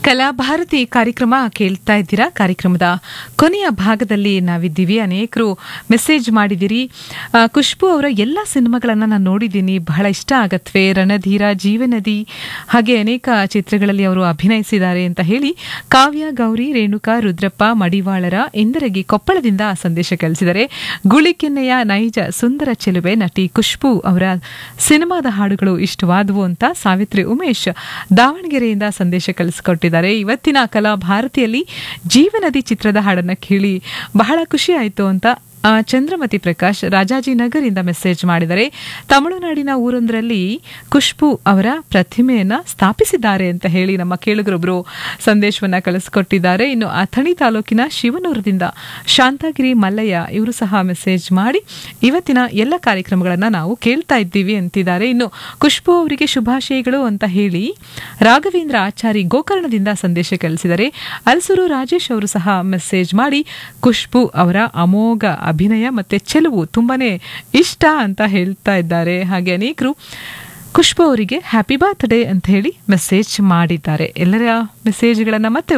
ಕಲಾಭಾರತಿ ಕಾರ್ಯಕ್ರಮ ಕೇಳ್ತಾ ಇದ್ದೀರಾ ಕಾರ್ಯಕ್ರಮದ ಕೊನೆಯ ಭಾಗದಲ್ಲಿ ನಾವಿದ್ದೀವಿ ಅನೇಕರು ಮೆಸೇಜ್ ಮಾಡಿದಿರಿ ಆ, ಖುಷ್ಬು ಅವರ ಎಲ್ಲ ಸಿನಿಮಾಗಳನ್ನು ನಾನು ನೋಡಿದ್ದೀನಿ ಬಹಳ ಇಷ್ಟ ಆಗತ್ವೆ ರಣಧೀರ ಜೀವನದಿ ಹಾಗೆ ಅನೇಕ ಚಿತ್ರಗಳಲ್ಲಿ ಅವರು ಅಭಿನಯಿಸಿದ್ದಾರೆ ಅಂತ ಹೇಳಿ ಕಾವ್ಯ ಗೌರಿ ರೇಣುಕಾ ರುದ್ರಪ್ಪ ಮಡಿವಾಳರ ಇಂದರಗಿ ಕೊಪ್ಪಳದಿಂದ ಸಂದೇಶ ಕಳಿಸಿದ್ದಾರೆ ಗುಳಿಕೆನ್ನೆಯ ನೈಜ ಸುಂದರ ಚೆಲುವೆ ನಟಿ ಖುಷ್ಬು ಅವರ ಸಿನಿಮಾದ ಹಾಡುಗಳು ಇಷ್ಟವಾದವು ಅಂತ ಸಾವಿತ್ರಿ ಉಮೇಶ್ ದಾವಣಗೆರೆಯಿಂದ ಸಂದೇಶ ಕಳಿಸಿಕೊಟ್ಟಿದ್ದಾರೆ ಇವತ್ತಿನ ಕಲಾ ಭಾರತಿಯಲ್ಲಿ ಜೀವನದಿ ಚಿತ್ರದ ಹಾಡನ್ನ ಕೇಳಿ ಬಹಳ ಖುಷಿ ಆಯಿತು ಅಂತ ಆ, ಚಂದ್ರಮತಿ ಪ್ರಕಾಶ್ ರಾಜಾಜಿನಗರಿಂದ ಮೆಸೇಜ್ ಮಾಡಿದರೆ ತಮಿಳುನಾಡಿನ ಊರೊಂದರಲ್ಲಿ ಖುಷ್ಬು ಅವರ ಪ್ರತಿಮೆಯನ್ನ ಸ್ಥಾಪಿಸಿದ್ದಾರೆ ಅಂತ ಹೇಳಿ ನಮ್ಮ ಕೇಳುಗರೊಬ್ರು ಸಂದೇಶವನ್ನ ಕಳಿಸ್ಕೊಟ್ಟಿದ್ದಾರೆ ಇನ್ನು ಅಥಣಿ ತಾಲೂಕಿನ ಶಿವನೂರದಿಂದ ಶಾಂತಗಿರಿ ಮಲ್ಲಯ್ಯ ಇವರು ಸಹ ಮೆಸೇಜ್ ಮಾಡಿ ಇವತ್ತಿನ ಎಲ್ಲ ಕಾರ್ಯಕ್ರಮಗಳನ್ನ ನಾವು ಕೇಳ್ತಾ ಇದ್ದೀವಿ ಅಂತಿದ್ದಾರೆ ಇನ್ನು ಖುಷ್ಬು ಅವರಿಗೆ ಶುಭಾಶಯಗಳು ಅಂತ ಹೇಳಿ ರಾಘವೇಂದ್ರ ಆಚಾರಿ ಗೋಕರ್ಣದಿಂದ ಸಂದೇಶ ಕಳಿಸಿದರೆ ಅಲ್ಸೂರು ರಾಜೇಶ್ ಅವರು ಸಹ ಮೆಸೇಜ್ ಮಾಡಿ ಖುಷ್ಬು ಅವರ ಅಮೋಘ ಅಭಿನಯ ಮತ್ತೆ ಚೆಲುವು ತುಂಬಾನೇ ಇಷ್ಟ ಅಂತ ಹೇಳ್ತಾ ಇದ್ದಾರೆ ಹಾಗೆ ಅನೇಕರು ಖುಷ್ಬು ಅವರಿಗೆ ಹ್ಯಾಪಿ ಬರ್ತ್ಡೇ ಅಂತ ಹೇಳಿ ಮೆಸೇಜ್ ಮಾಡಿದ್ದಾರೆ ಎಲ್ಲರ ಮೆಸೇಜ್ಗಳನ್ನ ಮತ್ತೆ